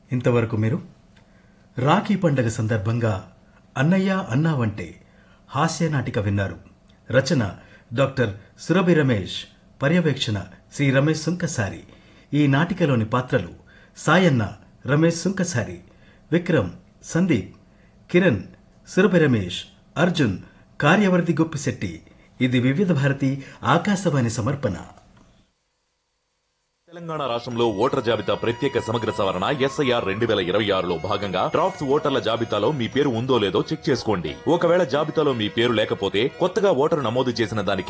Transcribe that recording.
ఇంతవరకు మీరు రాఖీ పండగ సందర్భంగా అన్నయ్య అన్నావంటే హాస్య నాటిక విన్నారు రచన డాక్టర్ సురభి రమేష్ పర్యవేక్షణ శ్రీ రమేష్ సుంకసారి ఈ నాటికలోని పాత్రలు సాయన్న రమేష్ సుంకసారి విక్రమ్ సందీప్ కిరణ్ సురభి రమేష్ అర్జున్ కార్యవర్ధి గొప్పిశెట్టి ఇది వివిధ భారతి ఆకాశవాణి సమర్పణ తెలంగాణ రాష్ట్రంలో ఓటర్ జాబితా ప్రత్యేక సమగ్ర సవరణ ఎస్ఐఆర్ రెండు వేల ఇరవై ఆరులో భాగంగా డ్రాఫ్ట్స్ ఓటర్ల జాబితాలో మీ పేరు ఉందో లేదో చెక్ చేసుకోండి ఒకవేళ జాబితాలో మీ పేరు లేకపోతే కొత్తగా ఓటరు నమోదు చేసిన దానికి